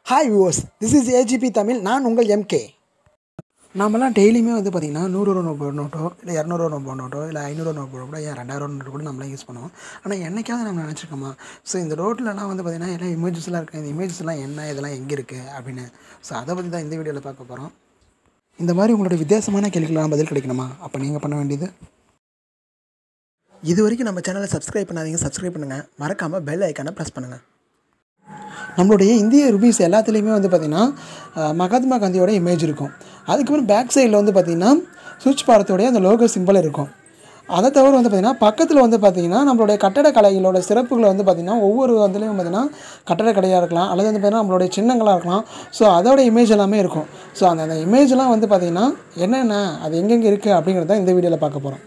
hi viewers this is AGP Tamil நான் உங்கள் MK நாமெல்லாம் டெய்லியுமே வந்து பார்த்திங்கன்னா நூறுரூவா நோட்டு நோட்டோ இல்லை இரநூறுவா நோட்டு நோட்டோ இல்லை ஐநூறுவா நோட்டு கூட ஏன் ரெண்டாயிரம் நோட்டு கூட நம்மளாம் யூஸ் பண்ணுவோம் ஆனால் என்னைக்காவது நம்ம நினச்சிருக்கோமா ஸோ இந்த ரோட்லலாம் வந்து பார்த்திங்கன்னா எல்லாம் இமேஜஸ்லாம் இருக்குது இந்த இமேஜஸ்லாம் என்ன இதெல்லாம் எங்கே இருக்குது அப்படின்னு ஸோ அதை பற்றி தான் இந்த வீடியோவில் பார்க்க போகிறோம் இந்த மாதிரி உங்களோட வித்தியாசமான கேள்விக்கெல்லாம் பதில் கிடைக்கணுமா அப்போ நீங்கள் பண்ண வேண்டியது இது வரைக்கும் நம்ம சேனலை சப்ஸ்கிரைப் பண்ணாதீங்க சப்ஸ்கிரைப் பண்ணுங்கள் மறக்காமல் பெல் ஐக்கானை ப்ரெஸ் பண்ணுங்கள் நம்மளுடைய இந்திய ருபீஸ் எல்லாத்துலேயுமே வந்து பார்த்திங்கன்னா அஹ், மகாத்மா காந்தியோட இமேஜ் இருக்கும் அதுக்கப்புறம் பேக் சைடில் வந்து பார்த்திங்கன்னா சுவிட்ச் பாரத்தோடைய அந்த லோகோ சிம்பிள் இருக்கும் அதை தவிர வந்து பார்த்திங்கன்னா பக்கத்தில் வந்து பார்த்திங்கன்னா நம்மளுடைய கட்டடக்கலைகளோட சிறப்புகளை வந்து பார்த்திங்கன்னா ஒவ்வொரு இதுலேயும் பார்த்திங்கன்னா கட்டடக்கலையாக இருக்கலாம் அல்லது வந்து பார்த்திங்கன்னா நம்மளுடைய சின்னங்களாக இருக்கலாம் ஸோ அதோட இமேஜ் எல்லாமே இருக்கும் ஸோ அந்த அந்த இமேஜ்லாம் வந்து பார்த்திங்கன்னா என்னென்ன அது எங்கெங்கே இருக்குது அப்படிங்கிறத இந்த வீடியோவில் பார்க்க போகிறோம்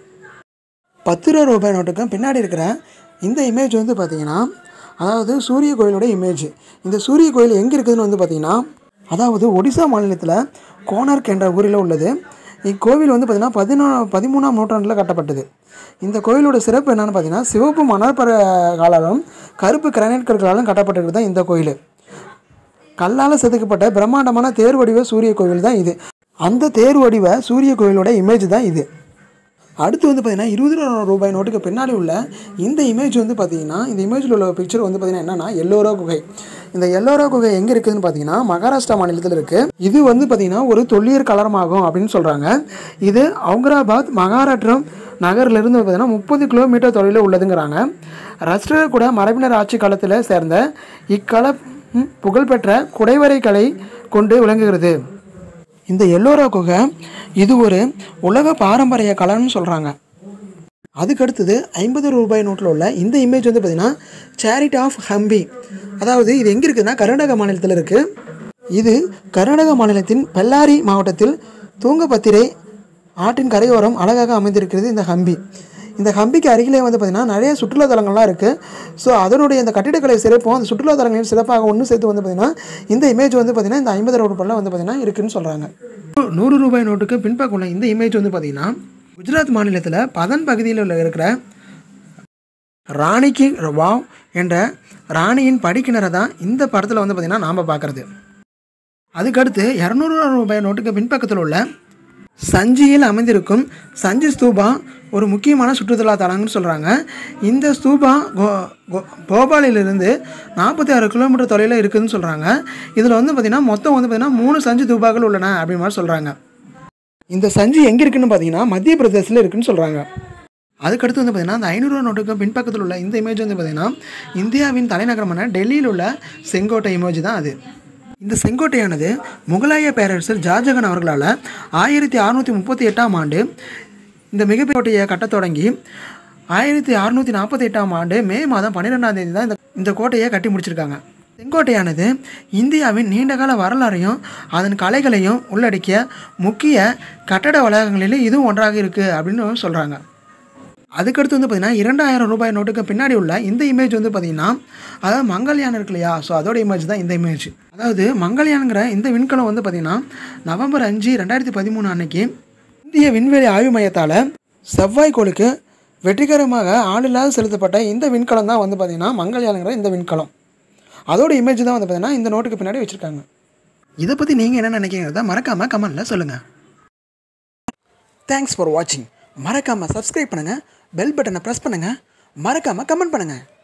பத்து ரூபா ரூபாய் நோட்டுக்கும் பின்னாடி இருக்கிற இந்த இமேஜ் வந்து பார்த்தீங்கன்னா அதாவது சூரிய கோயிலோட இமேஜ் இந்த சூரிய கோயில் எங்கே இருக்குதுன்னு வந்து பார்த்தீங்கன்னா அதாவது ஒடிசா மாநிலத்தில் கோனார்க் என்ற ஊரில் உள்ளது இக்கோவில் வந்து பார்த்திங்கன்னா பதினோ பதிமூணாம் நூற்றாண்டில் கட்டப்பட்டது இந்த கோயிலோட சிறப்பு என்னென்னு பார்த்தீங்கன்னா சிவப்பு மணற்பர காலாலும் கருப்பு கிரானைட் கற்களாலும் கட்டப்பட்டிருக்கு தான் இந்த கோயில் கல்லால் செதுக்கப்பட்ட பிரம்மாண்டமான தேர் வடிவ சூரிய கோவில் தான் இது அந்த தேர் வடிவ சூரிய கோயிலோட இமேஜ் தான் இது அடுத்து வந்து பார்த்தீங்கன்னா இருபது ரூபா ரூபாய் நோட்டுக்கு பின்னாடி உள்ள இந்த இமேஜ் வந்து பார்த்தீங்கன்னா இந்த இமேஜில் உள்ள பிக்சர் வந்து பார்த்தீங்கன்னா என்னன்னா எல்லோரா குகை இந்த எல்லோரா குகை எங்கே இருக்குதுன்னு பார்த்தீங்கன்னா மகாராஷ்டிரா மாநிலத்தில் இருக்குது இது வந்து பார்த்தீங்கன்னா ஒரு தொல்லியல் கலரமாகும் அப்படின்னு சொல்கிறாங்க இது அவுங்கராபாத் மகாராஷ்டிரம் நகர்லேருந்து பார்த்தீங்கன்னா முப்பது கிலோமீட்டர் தொலைவில் உள்ளதுங்கிறாங்க ரஷ்டர் கூட மரபினர் ஆட்சி காலத்தில் சேர்ந்த இக்கல ம், புகழ்பெற்ற குடைவரை கலை கொண்டு விளங்குகிறது இந்த எல்லோரா குகை இது ஒரு உலக பாரம்பரிய கலைன்னு சொல்கிறாங்க அதுக்கடுத்தது ஐம்பது ரூபாய் நோட்டில் உள்ள இந்த இமேஜ் வந்து பார்த்திங்கன்னா சேரிட் ஆஃப் ஹம்பி அதாவது இது எங்கே இருக்குதுன்னா கர்நாடக மாநிலத்தில் இருக்குது இது கர்நாடக மாநிலத்தின் பெல்லாரி மாவட்டத்தில் தூங்கபத்திரை ஆற்றின் கரையோரம் அழகாக அமைந்திருக்கிறது இந்த ஹம்பி இந்த ஹம்பிக்கு அருகிலே வந்து பார்த்திங்கன்னா நிறைய சுற்றுலாத்தலங்கள்லாம் இருக்குது ஸோ அதனுடைய இந்த கட்டிடக்கலை சிறப்பும் அந்த சுற்றுலாத்தலங்களின் சிறப்பாக ஒன்று சேர்த்து வந்து பார்த்திங்கன்னா இந்த இமேஜ் வந்து பார்த்திங்கன்னா இந்த ஐம்பது ரூபாயில் வந்து பார்த்திங்கன்னா இருக்குன்னு சொல்கிறாங்க நூறு ரூபாய் நோட்டுக்கு பின்பக்கம் உள்ள இந்த இமேஜ் வந்து பார்த்திங்கன்னா குஜராத் மாநிலத்தில் பதன் பகுதியில் உள்ள இருக்கிற ராணிக்கு வாவ் என்ற ராணியின் படிக்கிணறை தான் இந்த படத்தில் வந்து பார்த்திங்கன்னா நாம் பார்க்குறது அதுக்கடுத்து இரநூறு ரூபாய் நோட்டுக்கு பின்பக்கத்தில் உள்ள சஞ்சியில் அமைந்திருக்கும் சஞ்சி ஸ்தூபா ஒரு முக்கியமான சுற்றுலா தலங்கன்னு சொல்கிறாங்க இந்த ஸ்தூபா கோ கோ போபாலிலிருந்து நாற்பத்தி ஆறு கிலோமீட்டர் தொலைவில் இருக்குதுன்னு சொல்கிறாங்க இதில் வந்து பார்த்திங்கன்னா மொத்தம் வந்து பார்த்திங்கன்னா மூணு சஞ்சி தூபாக்கள் உள்ளன அப்படி மாதிரி சொல்கிறாங்க இந்த சஞ்சி எங்கே இருக்குன்னு பார்த்தீங்கன்னா மத்திய பிரதேசத்தில் இருக்குன்னு சொல்கிறாங்க அதுக்கடுத்து வந்து பார்த்திங்கன்னா அந்த ஐநூறுரூவா நோட்டுக்கு பின்பக்கத்தில் உள்ள இந்த இமேஜ் வந்து பார்த்திங்கன்னா இந்தியாவின் தலைநகரமான டெல்லியில் உள்ள செங்கோட்டை இமேஜ் தான் அது இந்த செங்கோட்டையானது முகலாய பேரரசர் ஷாஜகான் அவர்களால் ஆயிரத்தி அறநூற்றி முப்பத்தி எட்டாம் ஆண்டு இந்த மிகப்பெரிய கோட்டையை கட்டத் தொடங்கி ஆயிரத்தி அறநூற்றி நாற்பத்தி எட்டாம் ஆண்டு மே மாதம் பன்னிரெண்டாம் தேதி தான் இந்த இந்த கோட்டையை கட்டி முடிச்சிருக்காங்க செங்கோட்டையானது இந்தியாவின் நீண்டகால வரலாறையும் அதன் கலைகளையும் உள்ளடக்கிய முக்கிய கட்டட வளாகங்களில் இதுவும் ஒன்றாக இருக்குது அப்படின்னு சொல்கிறாங்க அதுக்கடுத்து வந்து பார்த்திங்கன்னா இரண்டாயிரம் ரூபாய் நோட்டுக்கு பின்னாடி உள்ள இந்த இமேஜ் வந்து பார்த்திங்கன்னா அதாவது மங்கள்யான் இருக்கு இல்லையா ஸோ அதோட இமேஜ் தான் இந்த இமேஜ் அதாவது மங்கள்யான்ங்கிற இந்த விண்கலம் வந்து பார்த்திங்கன்னா நவம்பர் அஞ்சு ரெண்டாயிரத்தி பதிமூணு அன்னைக்கு இந்திய விண்வெளி ஆய்வு மையத்தால் செவ்வாய்க்கோளுக்கு வெற்றிகரமாக ஆளில்லாத செலுத்தப்பட்ட இந்த விண்கலம் தான் வந்து பார்த்திங்கன்னா மங்கள்யானுங்கிற இந்த விண்கலம் அதோட இமேஜ் தான் வந்து பார்த்திங்கன்னா இந்த நோட்டுக்கு பின்னாடி வச்சுருக்காங்க இதை பற்றி நீங்கள் என்ன நினைக்கிறீங்கிறத மறக்காமல் கமெண்டில் சொல்லுங்கள் தேங்க்ஸ் ஃபார் வாட்சிங் மறக்காமல் சப்ஸ்கிரைப் பண்ணுங்கள் பெல் பட்டனை ப்ரெஸ் பண்ணுங்கள் மறக்காமல் கமெண்ட் பண்ணுங்கள்